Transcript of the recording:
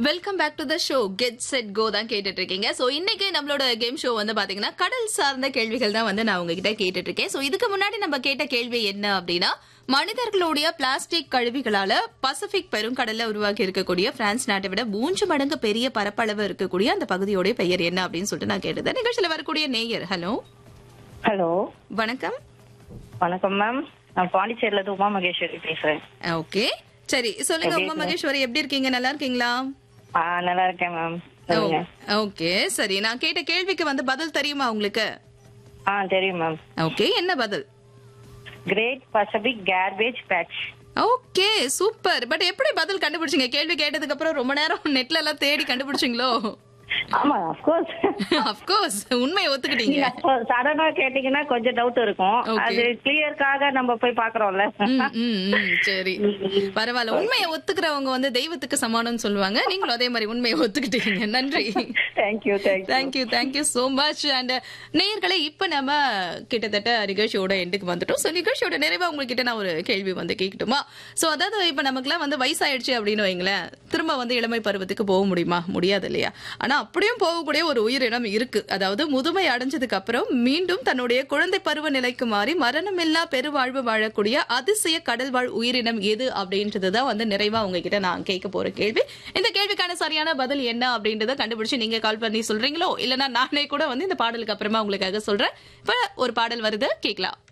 Welcome back to the show get set go தான் கேட்டுட்டு இருக்கீங்க சோ இன்னைக்கு நம்மளோட கேம் ஷோ வந்து பாத்தீங்கன்னா கடல் சார்ந்த கேள்விகள் தான் வந்து நான் உங்ககிட்ட கேட்டுட்டு இருக்கேன் சோ இதுக்கு முன்னாடி நம்ம கேட்ட கேள்வி என்ன அப்படின்னா மனிதர்களுடைய பிளாஸ்டிக் கழிவுகளால பசிபிக் பெருங்கடல்ல உருவாக்கி இருக்கக்கூடிய பிரான்ஸ் நாட்டை விட மூன்று மடங்கு பெரிய பரப்பளவு இருக்கக்கூடிய அந்த பகுதியோட பெயர் என்ன அப்படின்னு சொல்லிட்டு நான் கேட்டது நிகழ்ச்சியில வரக்கூடிய நேயர் ஹலோ ஹலோ வணக்கம் வணக்கம் மேம் நான் பாண்டிச்சேரில இருந்து உமா மகேஸ்வரி பேசுறேன் ஓகே சரி சொல்லுங்க உமா மகேஸ்வரி எப்படி இருக்கீங்க நல்லா இருக்கீங்களா ஆ நல்லா இருக்கேன் மேம் சொல்லுங்க ஓகே சரி நான் கேட்ட கேள்விக்கு வந்து பதில் தெரியுமா உங்களுக்கு ஆ தெரியும் மேம் ஓகே என்ன பதில் Great Pacific Garbage Patch okay super but எப்படி பதில் கண்டுபிடிச்சீங்க கேள்வி கேட்டதுக்கு அப்புறம் ரொம்ப நேரம் நெட்ல எல்லாம் தேடி கண்டுபிடிச்சீங்களோ ஆமா அப்கோர்ஸ் அப்கோர்ஸ் உண்மையை ஒத்துக்கிட்டீங்க சடனா கேட்டீங்கன்னா கொஞ்சம் டவுட் இருக்கும் Okay. அது கிளியர்க்காக நம்ம போய் பாக்குறோம்ல ம், ம், ம், சரி பரவாயில்ல உண்மையை ஒத்துக்கிறவங்க வந்து தெய்வத்துக்கு சமானம்னு சொல்லுவாங்க நீங்களும் அதே மாதிரி உண்மையை ஒத்துக்கிட்டீங்க நன்றி thank you thank you thank you thank you so much and நேயர்களே இப்ப நம்ம கிட்டத்தட்ட நிகழ்ச்சியோட எண்டுக்கு வந்துட்டோம் சோ நிகழ்ச்சியோட நிறைவா உங்ககிட்ட நான் ஒரு கேள்வி வந்து கேட்கட்டுமா சோ அதாவது இப்ப நமக்குலாம் வந்து வயசாயிடுச்சு அப்படின்னு வைங்களேன் திரும்ப வந்து இளமை பருவத்துக்கு போக முடியுமா முடியாது இல்லையா ஆனா அப்படியும் போகக்கூடிய ஒரு உயிரினம் இருக்கு அதாவது முதுமை அடைஞ்சதுக்கு அப்புறம் மீண்டும் தன்னுடைய குழந்தை பருவ நிலைக்கு மாறி மரணமில்லா பெருவாழ்வு வாழக்கூடிய அதிசய கடல்வாழ் உயிரினம் எது அப்படின்றதுதான் வந்து நிறைவா உங்ககிட்ட நான் கேட்க போற கேள்வி இந்த கேள்விக்கான சரியான பதில் என்ன அப்படின்றத கண்டுபிடிச்சு நீங்க கால் பண்ணி சொல்றீங்களோ இல்லனா நானே கூட வந்து இந்த பாடலுக்கு அப்புறமா உங்களுக்காக சொல்றேன் இப்ப ஒரு பாடல் வருது கேட்கலாம்